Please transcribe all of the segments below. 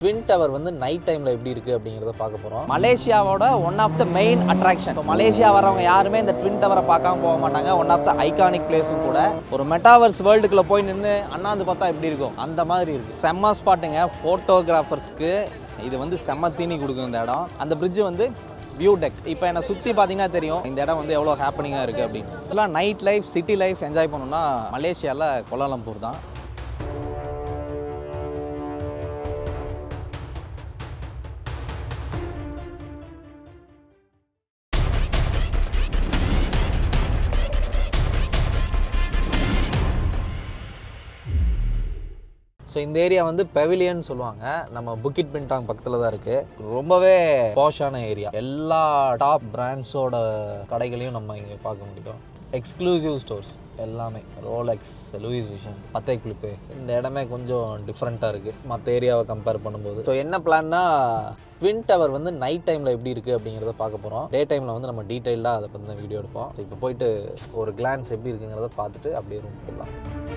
twin tower வந்து night டைமில் எப்படி இருக்குது அப்படிங்கிறத பார்க்க போகிறோம் மலேசியாவோட one of the main attraction இப்போ மலேசியா வரவங்க யாருமே இந்த ட்வின் டவரை பார்க்காம போக மாட்டாங்க ஒன் ஆஃப் த ஐகானிக் பிளேஸும் கூட ஒரு மெட்டாவர்ஸ் வேர்ல்டுக்குள்ளே போய் நின்று அண்ணாந்து பார்த்தா எப்படி இருக்கும் அந்த மாதிரி இருக்கு செம்ம ஸ்பாட்டுங்க ஃபோட்டோகிராஃபர்ஸ்க்கு இது வந்து செம்ம தீனி கொடுக்கும் இந்த இடம் அந்த bridge வந்து வியூ டெக் இப்போ என்னை சுற்றி பார்த்தீங்கன்னா தெரியும் இந்த இடம் வந்து எவ்வளோ ஹாப்பனிங்காக இருக்குது அப்படின்னு இதெல்லாம் night life city life enjoy பண்ணணும்னா மலேசியாவில் கோலாலம்பூர் தான் ஸோ இந்த ஏரியா வந்து பெவிலியன் சொல்லுவாங்க நம்ம புக்கிட் பின்டாங் பக்கத்தில் தான் இருக்குது ரொம்பவே பாஷான ஏரியா எல்லா டாப் பிராண்ட்ஸோட கடைகளையும் நம்ம இங்கே பார்க்க முடியும் எக்ஸ்க்ளூசிவ் ஸ்டோர்ஸ் எல்லாமே ரோலெக்ஸ் லூயிஸ் விஷன் பத்தை குளிப்பு இந்த இடமே கொஞ்சம் டிஃப்ரெண்ட்டாக இருக்குது மற்ற ஏரியாவை கம்பேர் பண்ணும்போது ஸோ என்ன பிளான்னா ட்வின் டவர் வந்து நைட் டைமில் எப்படி இருக்குது அப்படிங்கிறத பார்க்க போகிறோம் டே டைமில் வந்து நம்ம டீட்டெயிலாக அதை பற்றி வீடியோ எடுப்போம் ஸோ இப்போ போயிட்டு ஒரு கிளான்ஸ் எப்படி இருக்குங்கிறத பார்த்துட்டு அப்படியே ரூம் போடலாம்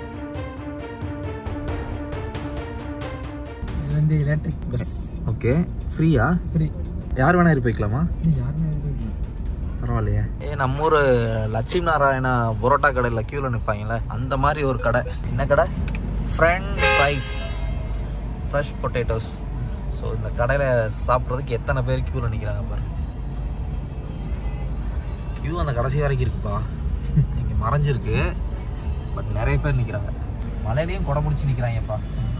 இது வந்து எலக்ட்ரிக் பஸ் ஓகே ஃப்ரீயா ஃப்ரீ யார் வேணா இருப்பிக்கலாமா யாருமே பரவாயில்லையே ஏ நம்ம ஊர் லட்சுமி நாராயணா பரோட்டா கடையில் க்யூவில் நிற்பாங்கல்ல அந்த மாதிரி ஒரு கடை என்ன கடை french fries fresh potatoes so இந்த கடையில் சாப்பிட்றதுக்கு எத்தனை பேர் க்யூவில் நிற்கிறாங்க பாரு க்யூ அந்த கடைசி வரைக்கும் இருக்குப்பா இங்கே மறைஞ்சிருக்கு பட் நிறைய பேர் நிற்கிறாங்க மலையிலையும் கொடை பிடிச்சி நிற்கிறாங்கப்பா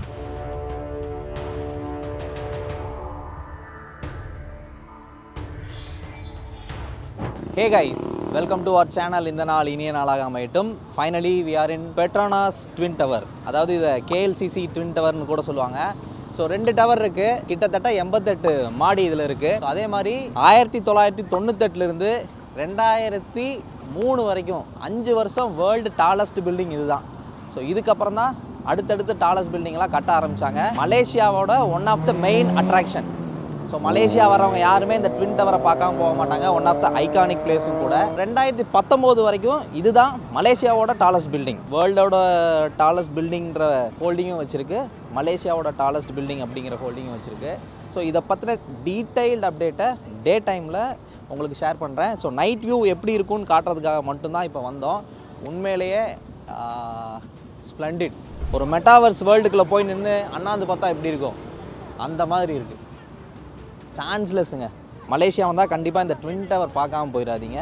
hey guys welcome to our channel இந்த நாள் இனிய நாளாக அமையட்டும் finally we are in Petronas twin tower அதாவது இதை கேஎல்சிசி ட்வின் டவர்னு கூட சொல்லுவாங்க ஸோ ரெண்டு டவர் இருக்குது கிட்டத்தட்ட எண்பத்தெட்டு மாடி இதில் இருக்குது அதே மாதிரி ஆயிரத்தி தொள்ளாயிரத்தி தொண்ணூத்தெட்டுலேருந்து ரெண்டாயிரத்தி மூணு வரைக்கும் அஞ்சு வருஷம் வேர்ல்டு டாலஸ்ட் பில்டிங் இதுதான் ஸோ இதுக்கப்புறம் தான் அடுத்தடுத்து டாலஸ்ட் பில்டிங்லாம் கட்ட ஆரம்பித்தாங்க மலேசியாவோட one of the main attraction so Malaysia வரவங்க யாருமே இந்த ட்வின் டவரை பார்க்காம போக மாட்டாங்க ஒன் ஆஃப் த ஐகானிக் பிளேஸும் கூட ரெண்டாயிரத்தி பத்தொம்போது வரைக்கும் இதுதான் மலேசியாவோட டாலஸ்ட் பில்டிங் வேர்ல்டோட டாலஸ்ட் பில்டிங்கிற ஹோல்டிங்கும் வச்சுருக்கு மலேசியாவோட டாலஸ்ட் பில்டிங் அப்படிங்கிற ஹோல்டிங்கும் வச்சுருக்கு ஸோ இதை பற்றின டீட்டெயில்டு அப்டேட்டை டே டைமில் உங்களுக்கு ஷேர் பண்ணுறேன் ஸோ நைட் வியூ எப்படி இருக்கும்னு காட்டுறதுக்காக மட்டும்தான் இப்போ வந்தோம் உண்மையிலேயே ஸ்ப்ளண்டிட் ஒரு மெட்டாவர்ஸ் வேர்ல்டுக்குள்ளே போய் நின்று அண்ணாந்து பார்த்தா எப்படி இருக்கும் அந்த மாதிரி இருக்குது சான்ஸ்லெஸ்ஸுங்க மலேசியா வந்தால் கண்டிப்பாக இந்த ட்வின் டவர் பார்க்காம போயிடாதீங்க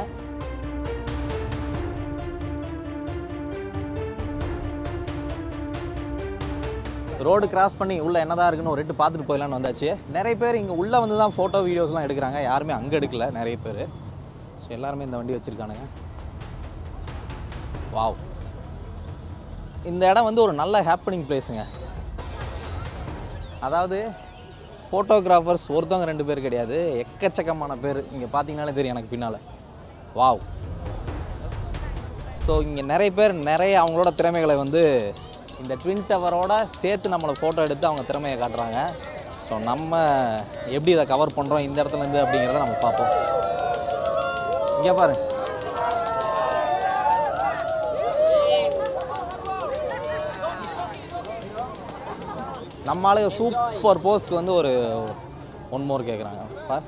ரோடு கிராஸ் பண்ணி உள்ளே என்னதான் இருக்குன்னு ஒரு ரெட்டு பார்த்துட்டு போயிடலான்னு வந்தாச்சு நிறைய பேர் இங்கே உள்ளே வந்து தான் ஃபோட்டோ வீடியோஸ்லாம் எடுக்கிறாங்க யாருமே அங்கே எடுக்கல நிறைய பேர் ஸோ எல்லாருமே இந்த வண்டி வச்சுருக்கானுங்க வாவ் இந்த இடம் வந்து ஒரு நல்ல ஹாப்பனிங் பிளேஸுங்க அதாவது ஃபோட்டோகிராஃபர்ஸ் ஒருத்தவங்க ரெண்டு பேர் கிடையாது எக்கச்சக்கமான பேர் இங்கே பார்த்தீங்கனாலே தெரியும் எனக்கு பின்னால் வாவ் ஸோ இங்கே நிறைய பேர் நிறைய அவங்களோட திறமைகளை வந்து இந்த ட்வின் டவரோட சேர்த்து நம்மளை ஃபோட்டோ எடுத்து அவங்க திறமையை காட்டுறாங்க ஸோ நம்ம எப்படி இதை கவர் பண்ணுறோம் இந்த இடத்துலேருந்து அப்படிங்கிறத நம்ம பார்ப்போம் இங்கே பாரு நம்ம ஆளுங்க சூப்பர் போஸ்க்கு வந்து ஒரு ஒன் மோர் கேட்குறாங்க பார்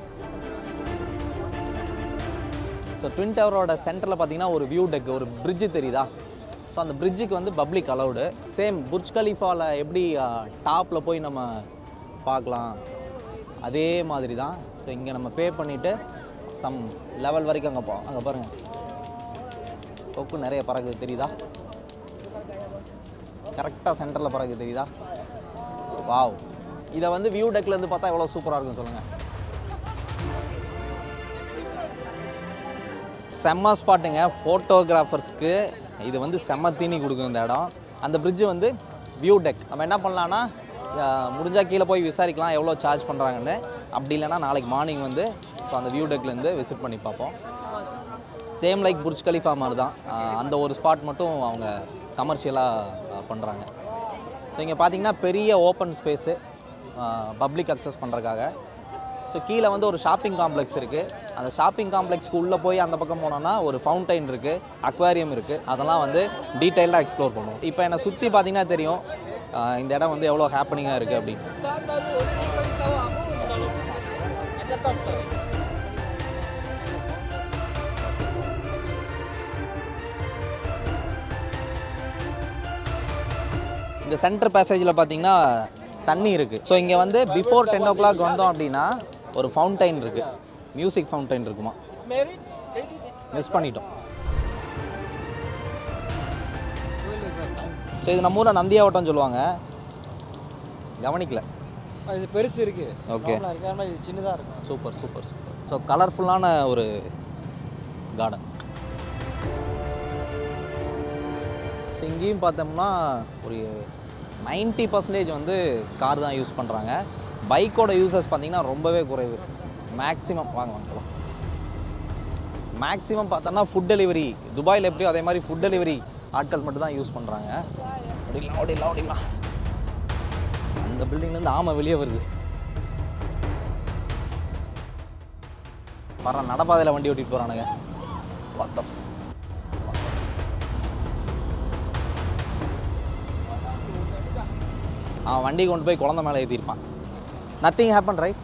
ஸோ ட்வின் டவரோட சென்டரில் பார்த்தீங்கன்னா ஒரு வியூ டெக் ஒரு பிரிட்ஜு தெரியுதா ஸோ அந்த பிரிட்ஜுக்கு வந்து பப்ளிக் அலௌடு சேம் புர்ஜ் கலீஃபாவில் எப்படி டாப்பில் போய் நம்ம பார்க்கலாம் அதே மாதிரி தான் ஸோ இங்கே நம்ம பே பண்ணிவிட்டு சம் லெவல் வரைக்கும் அங்கே போ அங்கே பாருங்கள் கொக்கு நிறைய பறக்குது தெரியுதா கரெக்டாக சென்டரில் பறக்குது தெரியுதா வாவ் இதை வந்து வியூ டெக்லேருந்து பார்த்தா எவ்வளோ சூப்பராக இருக்கும் சொல்லுங்கள் செம்ம ஸ்பாட்டுங்க ஃபோட்டோகிராஃபர்ஸ்க்கு இது வந்து செம்ம தீனி கொடுக்கும் இந்த இடம் அந்த bridge வந்து வியூ டெக் நம்ம என்ன பண்ணலான்னா முடிஞ்சால் கீழே போய் விசாரிக்கலாம் எவ்வளோ சார்ஜ் பண்ணுறாங்கன்னு அப்படி இல்லைன்னா நாளைக்கு மார்னிங் வந்து ஸோ அந்த வியூ டெக்லேருந்து விசிட் பண்ணி பார்ப்போம் சேம் லைக் புர்ஜ் கலிஃபா மாதிரி தான் ஆஹ் அந்த ஒரு ஸ்பாட் மட்டும் அவங்க கமர்ஷியலாக பண்ணுறாங்க ஸோ இங்கே பார்த்தீங்கன்னா பெரிய ஓப்பன் ஸ்பேஸு பப்ளிக் அக்சஸ் பண்ணுறதுக்காக ஸோ கீழே வந்து ஒரு ஷாப்பிங் காம்ப்ளெக்ஸ் இருக்குது அந்த ஷாப்பிங் காம்ப்ளெக்ஸ்க்கு உள்ளே போய் அந்த பக்கம் போனோம்னா ஒரு ஃபவுண்டைன் இருக்குது அக்வாரியம் இருக்குது அதெல்லாம் வந்து டீட்டெயிலாக எக்ஸ்ப்ளோர் பண்ணுவோம் இப்போ என்னை சுற்றி பார்த்தீங்கன்னா தெரியும் ஆஹ் இந்த இடம் வந்து எவ்வளோ ஹாப்பனிங்காக இருக்குது அப்படின்னு இந்த சென்டர் பேசேஜில் பார்த்தீங்கன்னா தண்ணி இருக்குது ஸோ இங்கே வந்து பிஃபோர் டென் ஓ கிளாக் வந்தோம் அப்படின்னா ஒரு ஃபவுண்டைன் இருக்குது மியூசிக் ஃபவுண்டைன் இருக்குமா மிஸ் பண்ணிட்டோம் ஸோ இது நம்ம ஊரில் நந்தியாவட்டம் சொல்லுவாங்க கவனிக்கல இது பெருசு இருக்கு ஓகே நார்மலா இருக்கு ஆனால் இது சின்னதாக இருக்கும் சூப்பர் சூப்பர் சூப்பர் ஸோ கலர்ஃபுல்லான ஒரு கார்டன் ஸோ இங்கேயும் பார்த்தோம்னா ஒரு நைன்ட்டி பர்சன்டேஜ் வந்து கார் தான் யூஸ் பண்ணுறாங்க பைக்கோட யூசர்ஸ் பார்த்தீங்கன்னா ரொம்பவே குறைவு மேக்ஸிமம் வாங்க வாங்க மேக்ஸிமம் பார்த்தோன்னா ஃபுட் டெலிவரி துபாயில் எப்படியோ அதே மாதிரி ஃபுட் டெலிவரி ஆட்கள் மட்டும் தான் யூஸ் பண்ணுறாங்க ஓடிடலாம் ஓடிடலாம் ஓடிடலாம் அந்த பில்டிங்லேருந்து ஆமை வெளியே வருது வர நடப்பாதையில் வண்டி ஓட்டிட்டு போகிறானுங்க What the f- அவன் வண்டி கொண்டு போய் குழந்தை மேலே ஏற்றிருப்பான் நத்திங் ஹேப்பன் ரைட்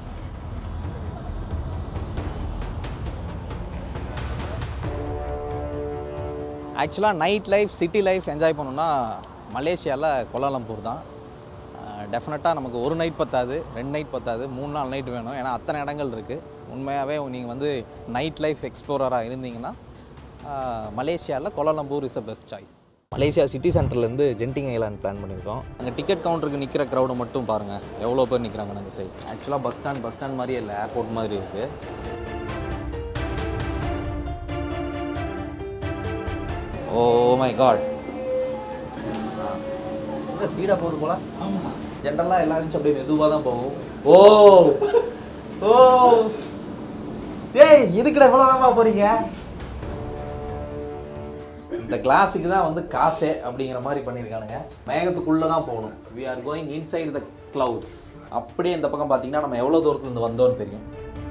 ஆக்சுவலாக night life city life enjoy பண்ணணும்னா மலேசியாவில் கோலாலம்பூர் தான் டெஃபினட்டாக நமக்கு ஒரு நைட் பத்தாது ரெண்டு நைட் பத்தாது மூணு நாலு நைட் வேணும் ஏன்னா அத்தனை இடங்கள் இருக்குது உண்மையாகவே நீங்கள் வந்து நைட் லைஃப் எக்ஸ்ப்ளோரராக இருந்தீங்கன்னா மலேசியாவில் Kuala Lumpur is a best choice Malaysia city சென்டர்லேருந்து ஜென்டிங் ஐலாண்ட் பிளான் பண்ணியிருக்கோம் அங்கே டிக்கெட் கவுண்டருக்கு நிற்கிற க்ரௌடை மட்டும் பாருங்கள் எவ்வளோ பேர் நிற்கிறாங்க அந்த சைடு ஆக்சுவலாக பஸ் ஸ்டாண்ட் பஸ் ஸ்டாண்ட் மாதிரியே இல்லை ஏர்போர்ட் மாதிரி இருக்குது ஓ மை காட் இந்த ஸ்பீடாக போகுது போல ஆமாம் ஜென்ரலாக எல்லா இருந்துச்சு அப்படியே மெதுவாக தான் போகும் ஓ ஓ டேய் இதுக்குள்ள எவ்வளோ வேகமாக போறீங்க இந்த கிளாஸுக்கு தான் வந்து காசே அப்படிங்கிற மாதிரி பண்ணியிருக்கானுங்க மேகத்துக்குள்ளே தான் போகணும் we are going inside the clouds அப்படியே இந்த பக்கம் பார்த்தீங்கன்னா நம்ம எவ்வளோ தூரத்துலேருந்து வந்தோம்னு தெரியும்